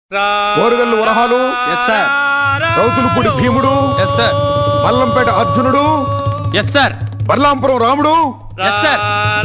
ఓరుగల్లు వరహాలు yes sir Rowthulapudi భీముడు yes sir Mallampet అర్జునుడు ఎస్ సార్ బర్లాంపురం రాముడు ఎస్ సార్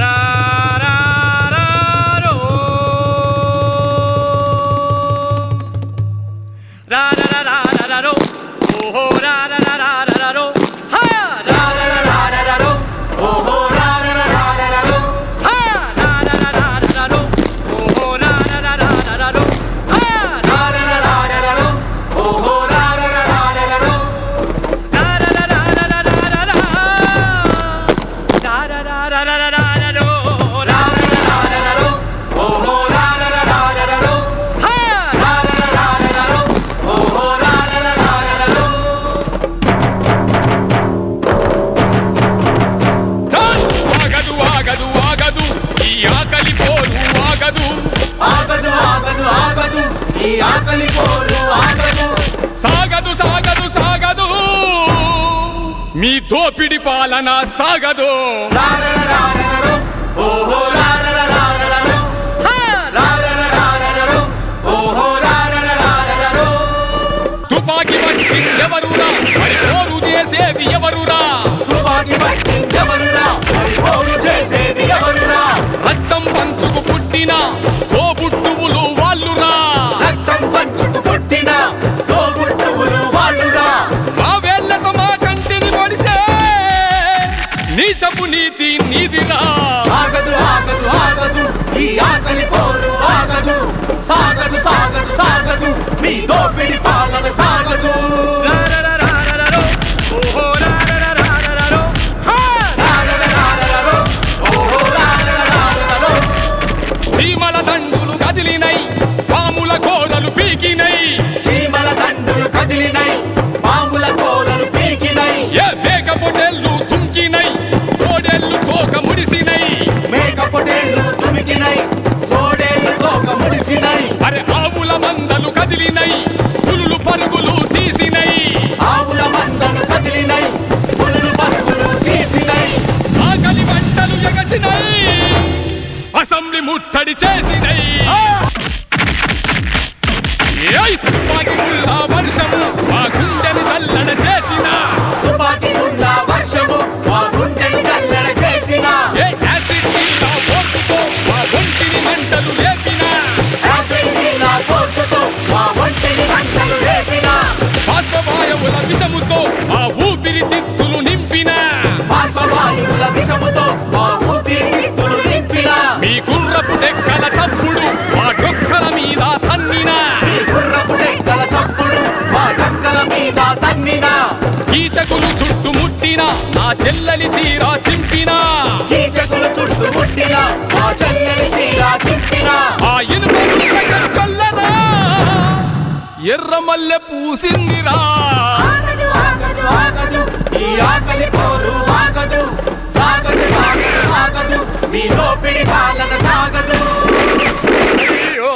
ఆగదు ఆగదు ఆగదు ఈ ఆకలి పోరు ఆగదు ఆగదు ఆగదు ఆగదు ఈ ఆకలి పోరు ఆగదు సాగదు సాగదు సాగదు మీ దోపిడి పాలన సాగదు రారరరారరరు, ఓహో రారరరారరరు. రారరరారరరు, ఓహో రారరరారరరు. తుపాకి పట్టి ఎవరురా మరి పోరు చేసేది ఎవరురా తుపాకీ పట్టి ఎవరురా? మరి పోరు చేసేది ఎవరురా? రక్తం పంచుకు పుట్టిన తోబుట్టువులు వాళ్ళురా రక్తం పంచుకు పుట్టిన తోబుట్టువులు వాళ్ళురా. మా వేళ్లతో మా కంటిని పొడిసే నీచపు నీతి నీదిరా ఆగదు ఆగదు ఆగదు ఈ ఆకలి పోరు ఆగదు సాగదు సాగదు సాగదు మీ దోపిడి పాలన సాగదు రారరరారరరు, ఓహో రారరరారరరు. చీమల దండులు కదిలినై పాముల కోడలు పీకినై చీమల దండులు కదిలినై పాముల కోరలు పీకినై ఏ మేక పొటెల్లు చుంకినై కోడెల్లు తోక ముడిసినై మేక పొటేళ్లు తుమికినై సోడేళ్లు తోక ముడిసినై అరే ఆవుల మందలు కదిలినై పులులు పరుగులు తీసినై ఆవుల మందలు కదిలినై పులులు పరుగులు తీసినై ఆకలి మంటలు ఎగసినై అసెంబ్లీ ముట్టడి చేసినై ఏయ్ తుపాకి ముళ్ళ వర్షము మా గుండెని చల్లడ చేసిన తుపాకీ గుండా వర్షము మా గుండెని కల్లెడ చేసిన ఏ యాసిడ్ నీళ్ళ ఓర్పుతో మా ఒంటిని మంటలు లేపిన యాసిడ్ నీళ్ళ కోర్సుతో మా ఒంటిని మంటలు రేపిన బాష్పవాయువుల విషముతో మా ఊపిరి తిత్తులు నింపిన బాష్పవాయువుల విషముతో మా ఊపిరితిత్తులు నింపిన మీ గుర్రపు డెక్కల చప్పుడు మా డొక్కల మీద తన్నిన ఈ గుర్రపు డెక్కల చప్పుడు మా డక్కల మీద తన్నిన కీచకులు చుట్టుముట్టిన నా చెల్లెలి తీరా చింపిన కీచకులు చుట్టుముట్టిన మా చెల్లెలి చీర చింపిన ఆ ఇనుప చల్లనా ఎర్రమల్లె పూసిందిరా ఆగదు ఆగదు ఆగదు ఈ ఆకలి పోరు ఆగదు సాగదు సాగదు సాగదు మీ దోపిడి పాలన సాగదు అయ్యో.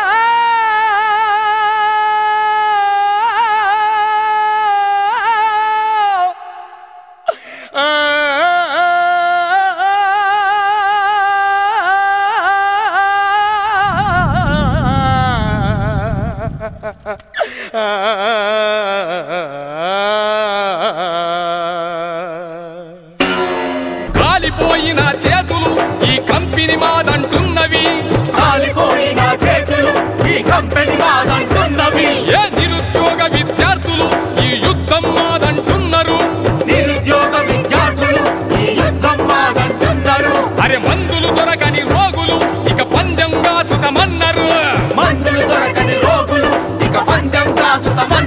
కాలిపోయిన చేతులు ఈ కంపెనీ మాదంటున్నవి కాలిపోయిన చేతులు ఈ కంపెనీ వాదంటున్నవి ఏ నిరుద్యోగ విద్యార్థులు ఈ యుద్ధం మాదంటున్నారు నిరుద్యోగ విద్యార్థులు ఈ యుద్ధం వాదంటున్నారు అరే మందులు దొరకని రోగులు ఇక పందెం కాసుతమన్నారు మందులు దొరకని రోగులు ఇక పందెం కాసుతమ